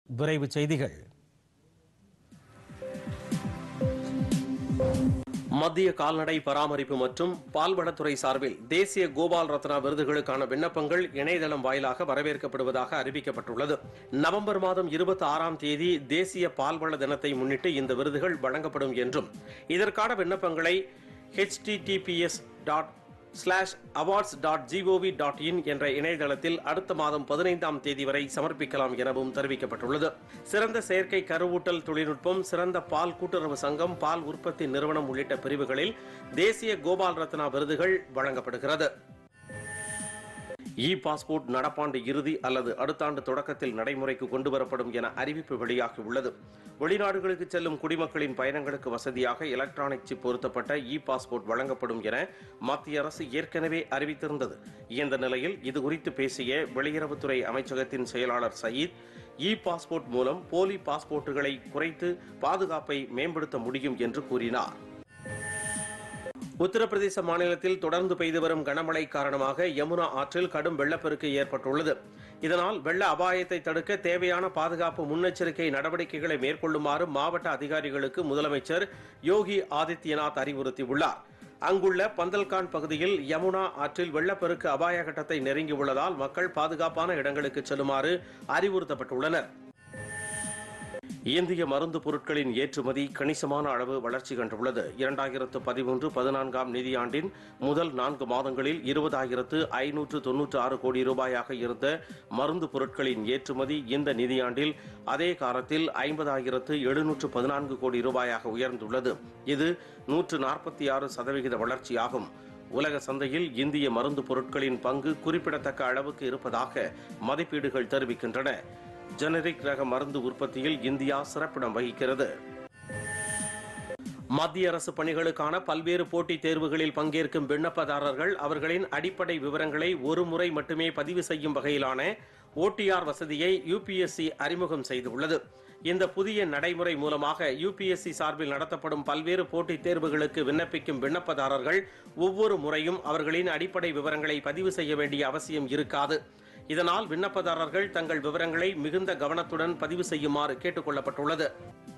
விரைவுச் செய்திகள் மத்திய கால்நடை பராமரிப்பு மற்றும் பால்வளத்துறை சார்பில் தேசிய கோபால் ரத்னா விருதுகளுக்கான விண்ணப்பங்கள் இணையதளம் வாயிலாக வரவேற்கப்படுவதாக அறிவிக்கப்பட்டுள்ளது நவம்பர் மாதம் இருபத்தி ஆறாம் தேதி தேசிய பால்வள தினத்தை முன்னிட்டு இந்த விருதுகள் வழங்கப்படும் என்றும் இதற்கான விண்ணப்பங்களை https dot slash awards dot GOV dot in என்ற இணையதளத்தில் அடுத்த மாதம் பதினைந்தாம் தேதி வரை சமர்ப்பிக்கலாம் எனவும் தெரிவிக்கப்பட்டுள்ளது சிறந்த செயற்கை கருவூட்டல் தொழில்நுட்பம் சிறந்த பால் கூட்டுறவு சங்கம் பால் உற்பத்தி நிறுவனம் உள்ளிட்ட பிரிவுகளில் தேசிய கோபால் ரத்னா விருதுகள் வழங்கப்படுகிறது இ பாஸ்போர்ட் நடப்பாண்டு இறுதி அல்லது அடுத்த ஆண்டு தொடக்கத்தில் நடைமுறைக்கு கொண்டு வரப்படும் என அறிவிப்பு வெளியாகி உள்ளது வெளிநாடுகளுக்கு செல்லும் குடிமக்களின் பயணங்களுக்கு வசதியாக எலக்ட்ரானிக் சிப் பொருத்தப்பட்ட இ பாஸ்போர்ட் வழங்கப்படும் என மத்திய அரசு ஏற்கனவே அறிவித்திருந்தது இந்த நிலையில் இதுகுறித்து பேசிய வெளியுறவுத்துறை அமைச்சகத்தின் செயலாளர் சயீத் இ பாஸ்போர்ட் மூலம் போலி பாஸ்போர்ட்டுகளை குறைத்து பாதுகாப்பை மேம்படுத்த முடியும் என்று கூறினார் உத்தரப்பிரதேச மாநிலத்தில் தொடர்ந்து பெய்து வரும் கனமழை காரணமாக யமுனா ஆற்றில் கடும் வெள்ளப்பெருக்கு ஏற்பட்டுள்ளது இதனால் வெள்ள அபாயத்தை தடுக்க தேவையான பாதுகாப்பு முன்னெச்சரிக்கை நடவடிக்கைகளை மேற்கொள்ளுமாறு மாவட்ட அதிகாரிகளுக்கு முதலமைச்சர் யோகி ஆதித்யநாத் அறிவுறுத்தியுள்ளார் அங்குள்ள பந்தல்கான் பகுதியில் யமுனா ஆற்றில் வெள்ளப்பெருக்கு அபாய கட்டத்தை நெருங்கியுள்ளதால் மக்கள் பாதுகாப்பான இடங்களுக்கு செல்லுமாறு அறிவுறுத்தப்பட்டுள்ளனர் இந்திய மருந்து பொருட்களின் ஏற்றுமதி கணிசமான அளவு வளர்ச்சி கண்டுள்ளது இரண்டாயிரத்து பதிமூன்று பதினான்காம் நிதியாண்டின் முதல் நான்கு மாதங்களில் இருபதாயிரத்து ஐநூற்று தொன்னூற்று ஆறு கோடி ரூபாயாக இருந்த மருந்து பொருட்களின் ஏற்றுமதி இந்த நிதியாண்டில் அதே காலத்தில் ஐம்பதாயிரத்து எழுநூற்று பதினான்கு கோடி ரூபாயாக உயர்ந்துள்ளது இது நூற்று நாற்பத்தி ஆறு சதவிகித வளர்ச்சியாகும் உலக சந்தையில் இந்திய மருந்து பொருட்களின் பங்கு குறிப்பிடத்தக்க அளவுக்கு இருப்பதாக மதிப்பீடுகள் தெரிவிக்கின்றன ஜெனரிக் ரக மருந்து உற்பத்தியில் இந்தியா சிறப்பிடம் வகிக்கிறது மத்திய அரசு பணிகளுக்கான பல்வேறு போட்டித் தேர்வுகளில் பங்கேற்கும் விண்ணப்பதாரர்கள் அவர்களின் அடிப்படை விவரங்களை ஒரு முறை மட்டுமே பதிவு செய்யும் வகையிலான ஓடிஆர் வசதியை யுபிஎஸ்சி அறிமுகம் செய்துள்ளது இந்த புதிய நடைமுறை மூலமாக யுபிஎஸ்சி சார்பில் நடத்தப்படும் பல்வேறு போட்டித் தேர்வுகளுக்கு விண்ணப்பிக்கும் விண்ணப்பதாரர்கள் ஒவ்வொரு முறையும் அவர்களின் அடிப்படை விவரங்களை பதிவு செய்ய வேண்டிய அவசியம் இருக்காது இதனால் விண்ணப்பதாரர்கள் தங்கள் விவரங்களை மிகுந்த கவனத்துடன் பதிவு செய்யுமாறு கேட்டுக் கொள்ளப்பட்டுள்ளது